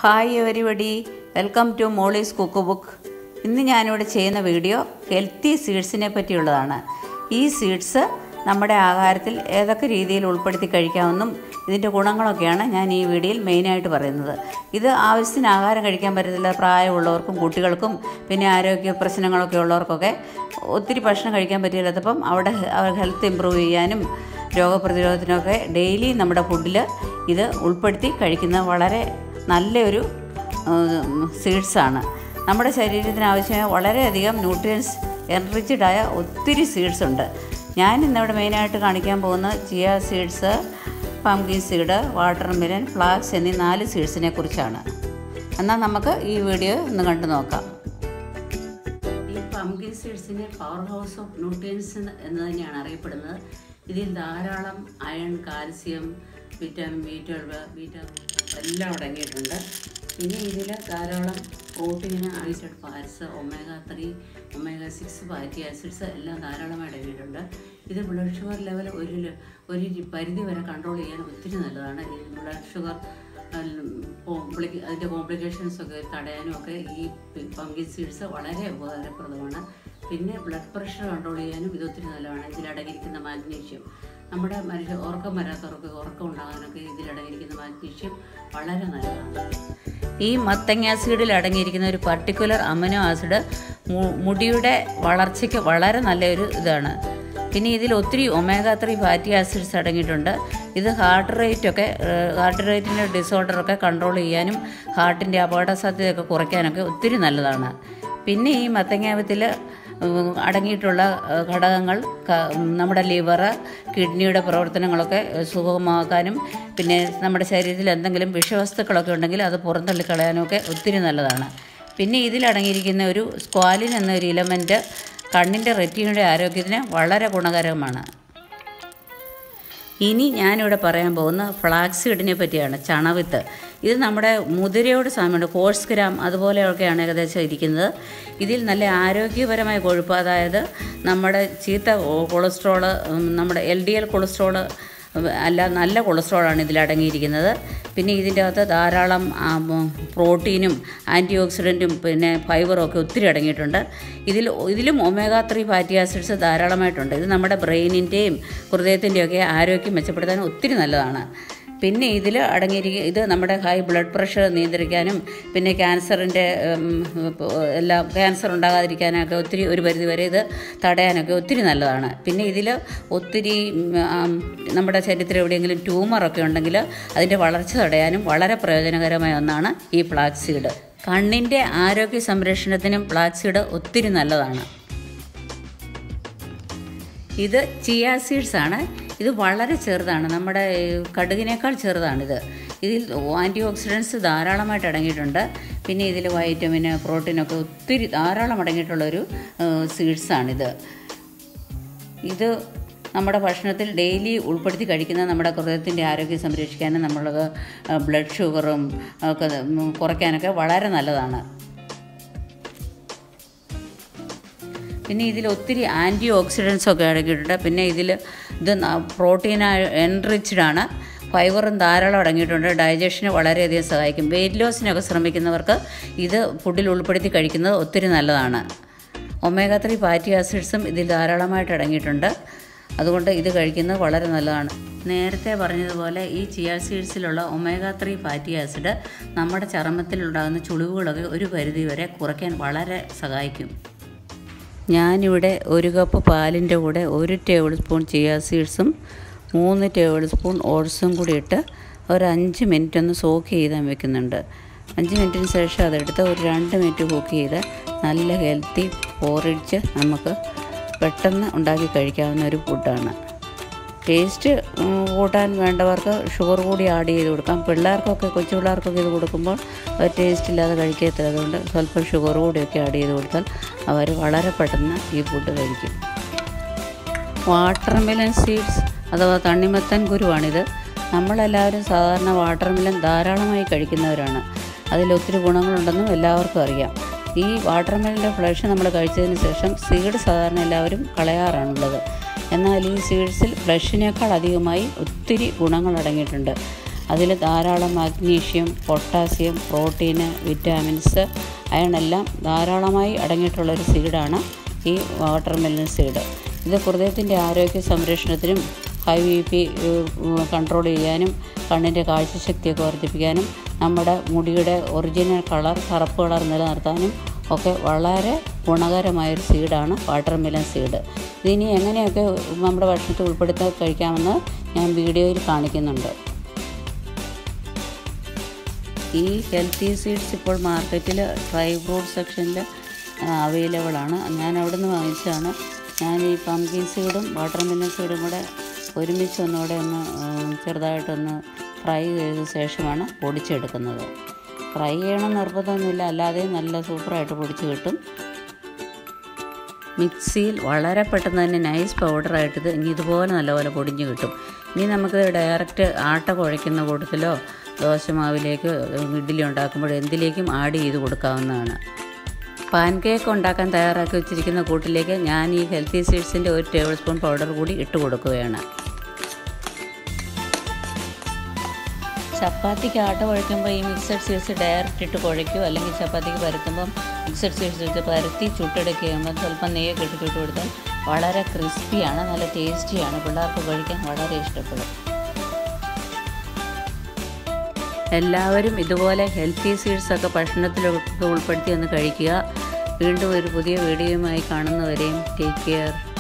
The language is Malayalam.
hi everybody welcome to Molly's cook book ഇന്ന് ഞാനിവിടെ ചെയ്യുന്ന വീഡിയോ ഹെൽത്തി സീഡ്സിനെ പറ്റിയുള്ളതാണ് ഈ സീഡ്സ് നമ്മുടെ ആഹാരത്തിൽ ഏതൊക്കെ രീതിയിൽ ഉൾപ്പെടുത്തി കഴിക്കാമെന്നും ഇതിൻ്റെ ഗുണങ്ങളൊക്കെയാണ് ഞാൻ ഈ വീഡിയോയിൽ മെയിനായിട്ട് പറയുന്നത് ഇത് ആവശ്യത്തിന് ആഹാരം കഴിക്കാൻ പറ്റത്തില്ല പ്രായമുള്ളവർക്കും കുട്ടികൾക്കും പിന്നെ ആരോഗ്യ പ്രശ്നങ്ങളൊക്കെ ഉള്ളവർക്കൊക്കെ ഒത്തിരി ഭക്ഷണം കഴിക്കാൻ പറ്റില്ലാത്തപ്പം അവിടെ ഹെൽത്ത് ഇമ്പ്രൂവ് ചെയ്യാനും രോഗപ്രതിരോധത്തിനൊക്കെ ഡെയിലി നമ്മുടെ ഫുഡിൽ ഇത് ഉൾപ്പെടുത്തി കഴിക്കുന്നത് വളരെ നല്ലൊരു സീഡ്സാണ് നമ്മുടെ ശരീരത്തിന് ആവശ്യമായ വളരെയധികം ന്യൂട്രിയൻസ് എൻറിച്ചഡായ ഒത്തിരി സീഡ്സ് ഉണ്ട് ഞാൻ ഇന്നിവിടെ മെയിനായിട്ട് കാണിക്കാൻ പോകുന്ന chia seeds pumpkin seed watermelon flax എന്നീ നാല് സീഡ്സിനെ കുറിച്ചാണ് എന്നാൽ നമുക്ക് ഈ വീഡിയോ ഒന്ന് കണ്ടു നോക്കാം ഈ പംകിൻ സീഡ്സിനെ പവർ ഹൗസ് ഓഫ് ന്യൂട്രിയൻസ് എന്ന് തന്നെയാണ് അറിയപ്പെടുന്നത് ഇതിൽ ധാരാളം iron calcium vitamin B twelve vitamin എല്ലാം അടങ്ങിയിട്ടുണ്ട് പിന്നെ ഇതിൽ ധാരാളം protein acid fats omega three omega six fatty acids എല്ലാം ധാരാളമായി അടങ്ങിയിട്ടുണ്ട് ഇത് ബ്ലഡ് ഷുഗർ ലെവൽ ഒരു ല- ഒരു പരിധി വരെ കൺട്രോൾ ചെയ്യാൻ ഒത്തിരി നല്ലതാണ് ഈ ബ്ലഡ് ഷുഗർ കോംപ്ലിക്ക അതിൻ്റെ കോംപ്ലിക്കേഷൻസ് ഒക്കെ തടയാനും ഒക്കെ ഈ പങ്കിൻ സീഡ്സ് വളരെ ഉപകാരപ്രദമാണ് പിന്നെ ബ്ലഡ് പ്രഷർ കൺട്രോൾ ചെയ്യാനും ഇത് ഒത്തിരി നല്ലതാണ് ഇതിലടങ്ങിയിരിക്കുന്ന മാഗ്നീഷ്യം നമ്മുടെ മനുഷ്യ ഉറക്കം വരാത്തവർക്ക് ഉറക്കം ഉണ്ടാകാനൊക്കെ ഇതിലടങ്ങിയിരിക്കുന്ന മാഗ്നീഷ്യം വളരെ നല്ലതാണ് ഈ മത്തങ്ങ ആസിഡിൽ അടങ്ങിയിരിക്കുന്ന ഒരു പർട്ടിക്കുലർ അമിനോ ആസിഡ് മു- മുടിയുടെ വളർച്ചയ്ക്ക് വളരെ നല്ലൊരു ഇതാണ് പിന്നെ ഇതിൽ ഒത്തിരി ഒമേഗ ത്രീ ഫാറ്റി ആസിഡ്സ് അടങ്ങിയിട്ടുണ്ട് ഇത് ഹാർട്ട് റേറ്റ് ഒക്കെ ഹാർട്ട് റേറ്റിൻ്റെ ഡിസോർഡറൊക്കെ കൺട്രോൾ ചെയ്യാനും ഹാർട്ടിൻ്റെ അപകട സാധ്യതയൊക്കെ കുറയ്ക്കാനൊക്കെ ഒത്തിരി നല്ലതാണ് പിന്നെ ഈ മത്തങ്ങാവത്തിൽ അടങ്ങിയിട്ടുള്ള ഏഹ്, ഘടകങ്ങൾ ക- നമ്മുടെ ലിവർ കിഡ്നിയുടെ പ്രവർത്തനങ്ങളൊക്കെ ഏഹ്, സുഗമമാക്കാനും പിന്നെ നമ്മുടെ ശരീരത്തിൽ എന്തെങ്കിലും വിഷവസ്തുക്കളൊക്കെ ഉണ്ടെങ്കിൽ അത് പുറന്തള്ളി കളയാനും ഒക്കെ ഒത്തിരി നല്ലതാണ് പിന്നെ ഇതിലടങ്ങിയിരിക്കുന്ന ഒരു സ്ക്വാലിൻ എന്നൊരു ഇലമെൻറ്റ് കണ്ണിൻ്റെ റെറ്റിനയുടെ ആരോഗ്യത്തിന് വളരെ ഗുണകരമാണ് ഇനി ഞാനിവിടെ പറയാൻ പോകുന്ന ഫ്ലാക്സീഡിനെ പറ്റിയാണ് ചണവിത്ത് ഇത് നമ്മുടെ മുതിരയോട് സാമ്യമുണ്ട് കോഴ്സ് ഗ്രാം അതുപോലെയൊക്കെയാണ് ഏകദേശം ഇരിക്കുന്നത് ഇതിൽ നല്ല ആരോഗ്യപരമായ കൊഴുപ്പ് അതായത് നമ്മുടെ ചീത്ത കൊളസ്ട്രോള് ഉം, നമ്മുടെ എൽ ഡി എൽ കൊളസ്ട്രോള് അല്ല നല്ല കൊളസ്ട്രോളാണ് ഇതിൽ അടങ്ങിയിരിക്കുന്നത് പിന്നെ ഇതിൻ്റെ അകത്ത് ധാരാളം ആ, ഉം, പ്രോട്ടീനും ആൻറ്റി ഓക്സിഡൻറ്റും പിന്നെ ഫൈബറും ഒക്കെ ഒത്തിരി അടങ്ങിയിട്ടുണ്ട് ഇതിൽ ഇതിലും ഒമേഗ ത്രീ ഫാറ്റി ആസിഡ്സ് ധാരാളമായിട്ടുണ്ട് ഇത് നമ്മുടെ ബ്രെയിനിൻ്റെയും ഹൃദയത്തിൻ്റെയും ഒക്കെ ആരോഗ്യം മെച്ചപ്പെടുത്താൻ ഒത്തിരി നല്ലതാണ് പിന്നെ ഇതിൽ അടങ്ങിയിരിക്കുക ഇത് നമ്മുടെ ഹൈ ബ്ലഡ് പ്രഷർ നിയന്ത്രിക്കാനും പിന്നെ ക്യാൻസറിൻ്റെ എല്ലാം ക്യാൻസർ ഉണ്ടാകാതിരിക്കാനൊക്കെ ഒത്തിരി ഒരു പരിധി വരെ ഇത് തടയാനൊക്കെ ഒത്തിരി നല്ലതാണ് പിന്നെ ഇതിൽ ഒത്തിരി ഉം, ആം, നമ്മുടെ ശരീരത്തിൽ എവിടെയെങ്കിലും ട്യൂമറൊക്കെ ഉണ്ടെങ്കിൽ അതിൻ്റെ വളർച്ച തടയാനും വളരെ പ്രയോജനകരമായ ഒന്നാണ് ഈ ഫ്ലാക്സീഡ് കണ്ണിൻ്റെ ആരോഗ്യ സംരക്ഷണത്തിനും ഫ്ലാക്സീഡ് ഒത്തിരി നല്ലതാണ് ഇത് ചിയ സീഡ്സ് ആണ് ഇത് വളരെ ചെറുതാണ് നമ്മുടെ ഈ കടുകിനേക്കാൾ ചെറുതാണിത് ഇതിൽ ആൻറ്റി ഓക്സിഡൻസ് ധാരാളമായിട്ട് അടങ്ങിയിട്ടുണ്ട് പിന്നെ ഇതിൽ വൈറ്റമിന് പ്രോട്ടീനൊക്കെ ഒത്തിരി ധാരാളം അടങ്ങിയിട്ടുള്ളൊരു സീഡ്സാണിത് ഇത് നമ്മുടെ ഭക്ഷണത്തിൽ ഡെയിലി ഉൾപ്പെടുത്തി കഴിക്കുന്ന നമ്മുടെ ഹൃദയത്തിൻ്റെ ആരോഗ്യം സംരക്ഷിക്കാനും നമ്മൾ ബ്ലഡ് ഷുഗറും ഒക്കെ ഉം, കുറയ്ക്കാനൊക്കെ വളരെ നല്ലതാണ് പിന്നെ ഇതിൽ ഒത്തിരി ആൻറ്റി ഓക്സിഡൻസ് ഒക്കെ അടങ്ങിയിട്ടുണ്ട് പിന്നെ ഇതിൽ ഇത് പ്രോട്ടീൻ എൻറിച്ച്ഡ് ആണ് ഫൈബറും ധാരാളം അടങ്ങിയിട്ടുണ്ട് ഡൈജഷന് വളരെയധികം സഹായിക്കും വെയിറ്റ് ലോസിനൊക്കെ ശ്രമിക്കുന്നവർക്ക് ഇത് ഫുഡിൽ ഉൾപ്പെടുത്തി കഴിക്കുന്നത് ഒത്തിരി നല്ലതാണ് ഒമേഗ ത്രീ ഫാറ്റി ആസിഡ്സും ഇതിൽ ധാരാളമായിട്ട് അടങ്ങിയിട്ടുണ്ട് അതുകൊണ്ട് ഇത് കഴിക്കുന്നത് വളരെ നല്ലതാണ് നേരത്തെ പറഞ്ഞതുപോലെ ഈ ചിയ സീഡ്സിലുള്ള ഒമേഗ ത്രീ ഫാറ്റി ആസിഡ് നമ്മുടെ ചർമ്മത്തിലുണ്ടാകുന്ന ചുളിവുകളൊക്കെ ഒരു പരിധി വരെ കുറയ്ക്കാൻ വളരെ സഹായിക്കും ഞാനിവിടെ ഒരു കപ്പ് പാലിൻ്റെ കൂടെ ഒരു ടേബിൾ സ്പൂൺ ചിയ സീഡ്സും മൂന്ന് ടേബിൾ സ്പൂൺ ഓട്സും കൂടി ഇട്ട് ഒരു അഞ്ച് മിനിറ്റ് ഒന്ന് സോക്ക് ചെയ്താൽ വെക്കുന്നുണ്ട് അഞ്ച് മിനിറ്റിന് ശേഷം അതെടുത്ത് ഒരു രണ്ട് മിനിറ്റ് കുക്ക് ചെയ്ത് നല്ല ഹെൽത്തി പോറിഡ്ജ് നമുക്ക് പെട്ടെന്ന് ഉണ്ടാക്കി കഴിക്കാവുന്ന ഒരു ഫുഡാണ് ടേസ്റ്റ് ഉം, കൂട്ടാൻ വേണ്ടവർക്ക് ഷുഗർ കൂടി ആഡ് ചെയ്ത് കൊടുക്കാം പിള്ളേർക്കൊക്കെ കൊച്ചു പിള്ളേർക്കൊക്കെ ഇത് കൊടുക്കുമ്പോൾ അത് ടേസ്റ്റ് ഇല്ലാതെ കഴിക്കത്തില്ല അതുകൊണ്ട് സ്വല്പം ഷുഗർ കൂടിയൊക്കെ ആഡ് ചെയ്ത് കൊടുത്താൽ അവർ വളരെ പെട്ടെന്ന് ഈ ഫുഡ് കഴിക്കും വാട്ടർമെലൻ സീഡ്സ് അഥവാ തണ്ണിമത്തൻ കുരുവാണിത് നമ്മളെല്ലാവരും സാധാരണ വാട്ടർമെലൻ ധാരാളമായി കഴിക്കുന്നവരാണ് അതിൽ ഒത്തിരി ഗുണങ്ങളുണ്ടെന്നും എല്ലാവർക്കും അറിയാം ഈ വാട്ടർമെലൻ്റെ ഫ്ലഷ് നമ്മൾ കഴിച്ചതിന് ശേഷം സീഡ് സാധാരണ എല്ലാവരും കളയാറാണുള്ളത് എന്നാൽ ഈ സീഡ്സിൽ ഫ്ലഷിനേക്കാൾ അധികമായി ഒത്തിരി ഗുണങ്ങൾ അടങ്ങിയിട്ടുണ്ട് അതിൽ ധാരാളം magnesium potassium protein vitamins iron എല്ലാം ധാരാളമായി അടങ്ങിയിട്ടുള്ളൊരു സീഡാണ് ഈ വാട്ടർ മെലൺ സീഡ് ഇത് ഹൃദയത്തിൻ്റെ ആരോഗ്യ സംരക്ഷണത്തിനും ഹൈ ബി പി കൺട്രോൾ ചെയ്യാനും കണ്ണിൻ്റെ കാഴ്ചശക്തിയൊക്കെ വർദ്ധിപ്പിക്കാനും നമ്മുടെ മുടിയുടെ ഒറിജിനൽ കളർ കറുപ്പ് കളർ നിലനിർത്താനും ഒക്കെ വളരെ ഗുണകരമായൊരു സീഡാണ് വാട്ടർ മെലൺ സീഡ് ഇതിനി എങ്ങനെയൊക്കെ നമ്മുടെ ഭക്ഷണത്തിൽ ഉൾപ്പെടുത്തി കഴിക്കാമെന്ന് ഞാൻ വീഡിയോയിൽ കാണിക്കുന്നുണ്ട് ഈ ഹെൽത്തി സീഡ്സ് ഇപ്പോൾ മാർക്കറ്റിൽ ഡ്രൈ ഫ്രൂട്ട് സെക്ഷനിൽ അവൈലബിൾ ആണ് ഞാൻ അവിടെ നിന്ന് വാങ്ങിച്ചതാണ് ഞാൻ ഈ പംകിൻ സീഡും വാട്ടർ മെലൺ സീഡും കൂടെ ഒരുമിച്ച് ഒന്നുകൂടെ ഒന്ന് ചെറുതായിട്ടൊന്ന് ഫ്രൈ ചെയ്ത ശേഷമാണ് പൊടിച്ചെടുക്കുന്നത് ഫ്രൈ ചെയ്യണം നിർബന്ധമൊന്നുമില്ല അല്ലാതെ നല്ല സൂപ്പറായിട്ട് പൊടിച്ച് കിട്ടും മിക്സിയിൽ വളരെ പെട്ടെന്ന് തന്നെ നൈസ് പൗഡറായിട്ട് ഇത് ഇനി ഇതുപോലെ നല്ലപോലെ പൊടിഞ്ഞ് കിട്ടും ഇനി നമുക്ക് ഡയറക്റ്റ് ആട്ട കുഴയ്ക്കുന്ന കൂട്ടത്തിലോ ദോശമാവിലേക്ക് ഇഡ്ഡലി ഉണ്ടാക്കുമ്പോൾ എന്തിലേക്കും ആഡ് ചെയ്ത് കൊടുക്കാവുന്നതാണ് പാൻ കേക്ക് ഉണ്ടാക്കാൻ തയ്യാറാക്കി വെച്ചിരിക്കുന്ന കൂട്ടിലേക്ക് ഞാൻ ഈ ഹെൽത്തി സീഡ്സിൻ്റെ ഒരു ടേബിൾ സ്പൂൺ പൗഡർ കൂടി ഇട്ട് കൊടുക്കുകയാണ് ചപ്പാത്തിക്ക് ആട്ട കുഴയ്ക്കുമ്പോൾ ഈ മിക്സഡ് സീഡ്സ് ഡയറക്റ്റ് ഇട്ട് കുഴയ്ക്കുക അല്ലെങ്കിൽ ചപ്പാത്തിക്ക് പരത്തുമ്പം മിക്സഡ് സീഡ്സ് ഇട്ട് പരത്തി ചുട്ടെടുക്കുക ചെയ്യുമ്പോൾ സ്വല്പം നെയ്യൊക്കെ ഇട്ട് ചുട്ട് കൊടുത്താൽ വളരെ ക്രിസ്പിയാണ് നല്ല ടേസ്റ്റിയാണ് പിള്ളേർക്ക് കഴിക്കാൻ വളരെ ഇഷ്ടപ്പെടും എല്ലാവരും ഇതുപോലെ ഹെൽത്തി സീഡ്സൊക്കെ ഭക്ഷണത്തിലൊക്കെ ഉൾപ്പെടുത്തി ഒന്ന് കഴിക്കുക വീണ്ടും ഒരു പുതിയ വീഡിയോയുമായി കാണുന്നവരെയും ടേക്ക് കെയർ